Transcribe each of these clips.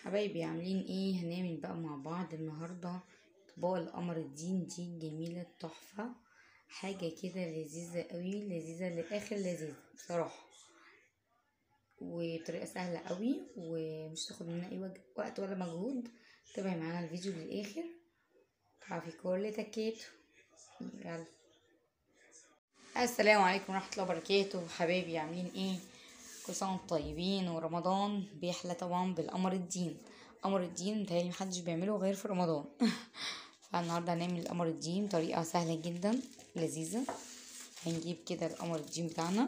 حبايبي عاملين ايه هنعمل بقى مع بعض النهارده اطباق القمر الدين دي الجميله التحفه حاجه كده لذيذه قوي لذيذه لاخر لذيذه بصراحه وبطريقه سهله قوي ومش تاخد منا اي وج- وقت ولا مجهود تابعي معانا الفيديو للاخر تعرفي كل تكيته يلا السلام عليكم ورحمه الله وبركاته حبايبي عاملين ايه كل سنه وانتم طيبين ورمضان بيحلى طبعا بالقمر الدين قمر الدين متهيألي محدش بيعمله غير في رمضان فالنهارده هنعمل القمر الدين بطريقه سهله جدا لذيذه هنجيب كده القمر الدين بتاعنا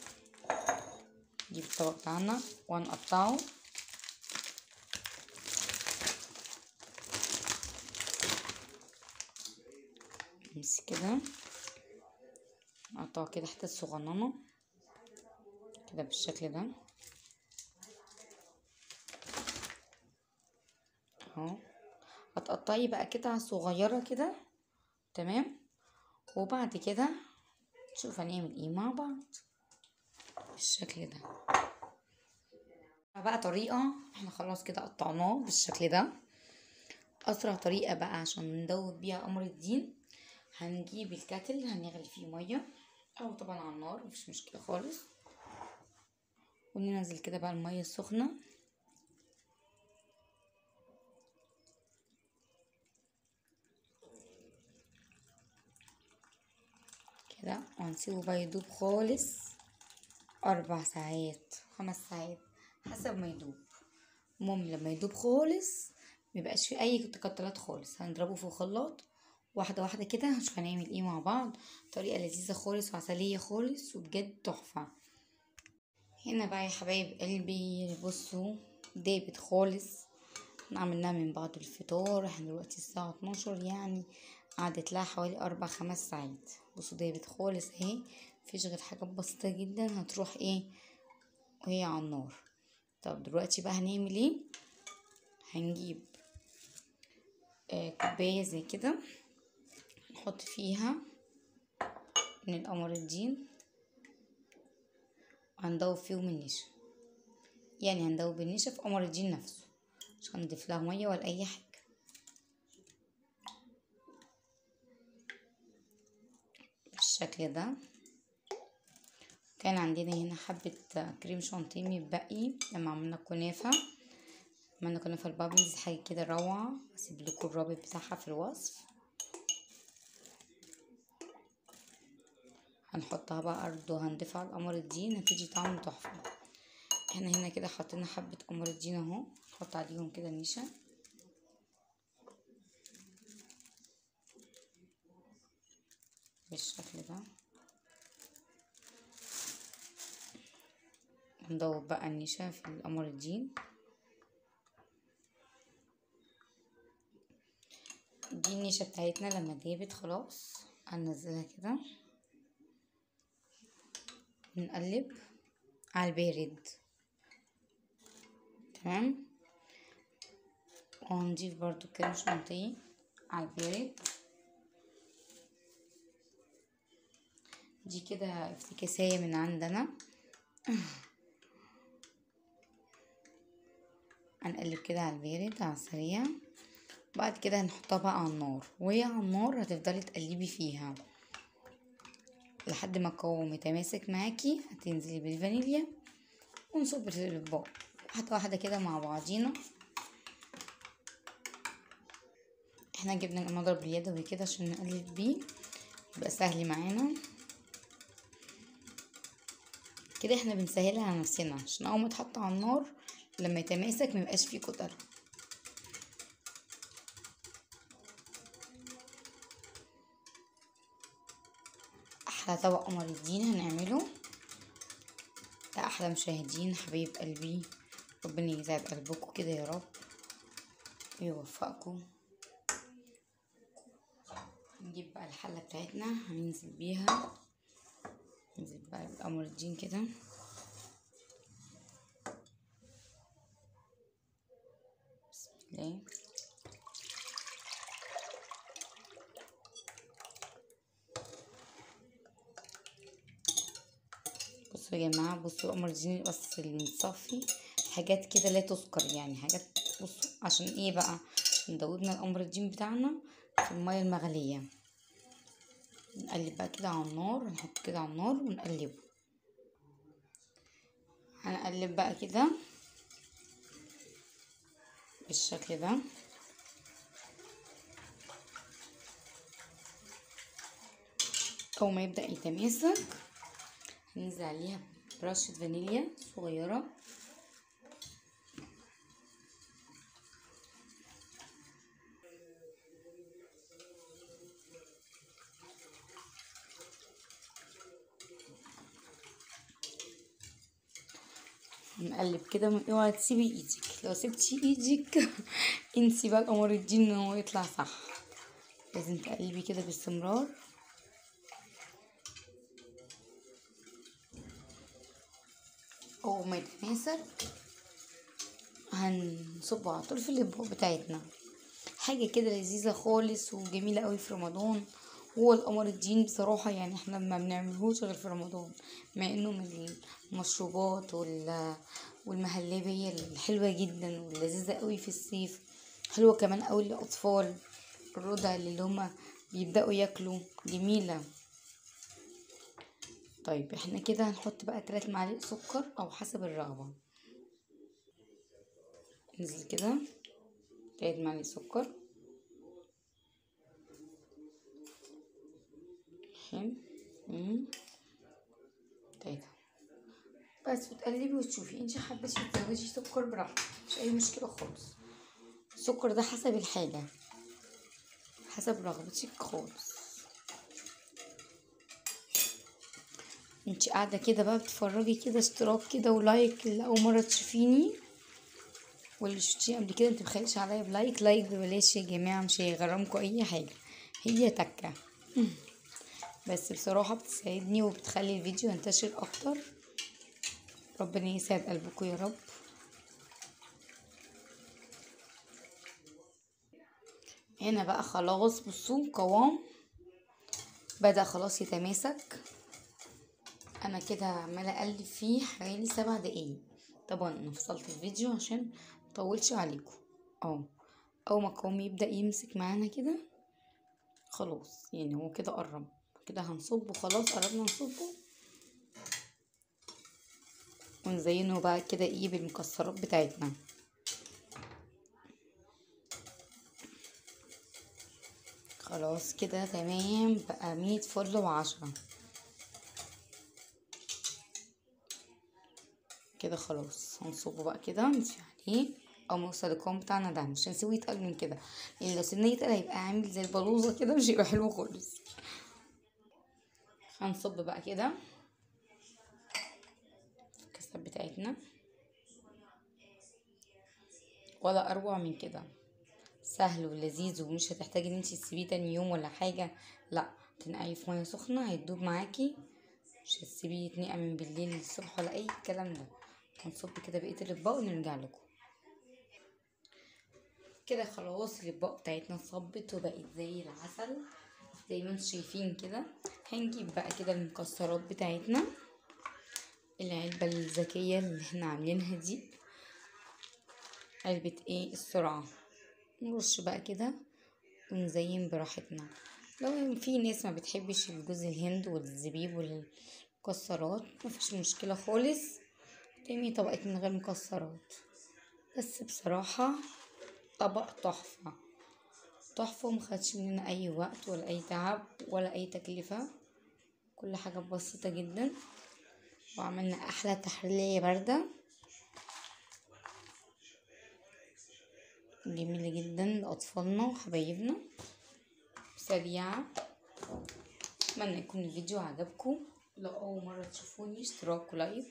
نجيب الطبق بتاعنا وهنقطعه نمسك كده نقطعه كده حتت صغننه كده بالشكل ده اهو هتقطعي بقى قطع صغيرة كده تمام وبعد كده نشوف هنعمل ايه مع بعض بالشكل ده بقى طريقة احنا خلاص كده قطعناه بالشكل ده اسرع طريقة بقى عشان ندوب بيها قمر الدين هنجيب الكاتل هنغلي فيه مية او طبعا على النار مفيش مشكلة خالص وننزل كده بقى المية السخنة كده وهنسيبه بقى يدوب خالص أربع ساعات خمس ساعات حسب ما يدوب المهم لما يدوب خالص ميبقاش فيه أي تكتلات خالص هنضربه في الخلاط واحدة واحدة كده هنشوف هنعمل ايه مع بعض طريقة لذيذة خالص وعسلية خالص وبجد تحفة هنا بقى يا حبايب قلبي بصوا دابت خالص احنا عملناها من بعد الفطار احنا دلوقتي الساعة اتناشر يعني قعدت لها حوالي أربع خمس ساعات بصوا دابت خالص اهي مفيش غير حاجات بسيطة جدا هتروح ايه وهي على النار طب دلوقتي بقى هنعمل ايه هنجيب آه كوباية زي كده نحط فيها من القمر الدين وهندوب فيهم النشا يعني هندوب النشا في قمر الدين نفسه مش هنضيف لها ميه ولا اي حاجه بالشكل ده كان عندنا هنا حبة كريم شانتيه متبقي لما عملنا الكنافة عملنا كنافة البابلز حاجة كده روعة هسيب لكم الرابط بتاعها في الوصف هنحطها بقى أرض وهنضيفها على القمر الدين هتيجي طعم تحفة احنا هنا كده حطينا حبة قمر الدين اهو نحط عليهم كده النشا بالشكل ده ندوب بقى النشا في القمر الدين دي النشا بتاعتنا لما دابت خلاص هننزلها كده نقلب على البارد تمام وهنضيف برضو كريم شانتيه على البارد دي كده افتكاسية من عندنا هنقلب كده على البارد على السريع بعد كده هنحطها بقى على النار وهي على النار هتفضلي تقلبي فيها لحد ما القوام يتماسك معاكي هتنزلي بالفانيليا ونصب في الاطباق واحده واحده كده مع بعضينا احنا جبنا المضرب اليدوي كده عشان نقلب بيه يبقى سهل معانا كده احنا بنسهلها على نفسنا عشان اول ما تحط على النار لما يتماسك ميبقاش فيه كتل احلى طبق قمر الدين هنعمله لأحلى مشاهدين حبايب قلبي ربنا يسعد قلبكم كده يا رب ويوفقكم نجيب بقى الحلة بتاعتنا هننزل بيها ننزل بقى بقمر الدين كده بسم الله بصوا يا جماعة بصوا قمر الدين بس المتصفي حاجات كده لا تذكر يعني حاجات بصوا عشان ايه بقى عشان دوبنا القمر الدين بتاعنا في المية المغلية نقلب بقى كده على النار نحط كده على النار ونقلبه هنقلب بقى كده بالشكل ده اول ما يبدأ يتماسك هننزل عليها برشة فانيليا صغيرة نقلب كده من اوعي تسيبي ايدك لو سبتي ايدك انسي بقى القمر الدين ان هو يطلع صح لازم تقلبي كده باستمرار اول ما يتماسك هنصبه على طول في الاطباق بتاعتنا حاجه كده لذيذه خالص وجميله قوي في رمضان هو القمر الدين بصراحة يعني احنا ما بنعملهوش غير في رمضان مع انه من المشروبات وال والمهلبية الحلوة جدا واللذيذة قوي في الصيف حلوة كمان قوي للأطفال الرضع اللي هما بيبدأوا ياكلوا جميلة طيب احنا كده هنحط بقى تلات معالق سكر او حسب الرغبة ننزل كده تلات معالق سكر حلو تلاتة بس وتقلبي وتشوفي انت حبيتي تزودي سكر براحتك مش اي مشكلة خالص السكر ده حسب الحاجة حسب رغبتك خالص انت قاعدة كده بقى بتتفرجي كده اشتراك كده ولايك لأول مرة تشوفيني واللي شفتيه قبل كده انت مخليش عليا بلايك لايك ببلاش يا جماعة مش هيغرمكوا اي حاجة هي تكة بس بصراحة بتساعدني وبتخلي الفيديو ينتشر اكتر ربنا يسعد قلبكم يا رب هنا بقى خلاص بصوا قوام بدأ خلاص يتماسك انا كده عمالة اقلب فيه حوالي سبع دقايق طبعا انا فصلت الفيديو عشان مطولش عليكم اه اول ما القوام يبدأ يمسك معانا كده خلاص يعني هو كده قرب كده هنصبه خلاص قربنا نصبه ونزينه بقى كده ايه بالمكسرات بتاعتنا خلاص كده تمام بقى مية فل وعشرة كده خلاص هنصبه بقى كده نطفي عليه او نوصل القوام بتاعنا ده مش هنسيبه يتقل من كده لان لو سيبناه يتقل هيبقى عامل زي البلوزه كده مش هيبقى حلو خالص هنصب بقى كده الكاسات بتاعتنا ولا اروع من كده سهل ولذيذ ومش هتحتاجي ان انتي تسيبيه تاني يوم ولا حاجه لا تنقعيه في ميه سخنه هيدوب معاكي مش هتسيبيه يتنقع من بالليل للصبح ولا اي الكلام ده هنصب كده بقيه الاطباق ونرجع لكم كده خلاص الاطباق بتاعتنا صبت وبقت زي العسل زي ما انتم شايفين كده هنجيب بقى كده المكسرات بتاعتنا العلبة الذكية اللي احنا عاملينها دي علبة ايه السرعة نرش بقى كده ونزين براحتنا لو في ناس ما بتحبش الجوز الهند والزبيب والمكسرات مفيش مشكلة خالص تعملي طبقة من غير مكسرات بس بصراحة طبق تحفة تحفة ومخدش مننا أي وقت ولا أي تعب ولا أي تكلفة كل حاجة بسيطة جدا وعملنا أحلى تحلية باردة جميلة جدا لأطفالنا وحبايبنا سريعة أتمنى يكون الفيديو عجبكم لو أول مرة تشوفوني اشتراك ولايك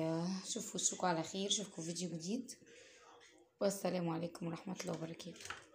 وشوفوا وشكوا على خير اشوفكم فيديو جديد والسلام عليكم ورحمة الله وبركاته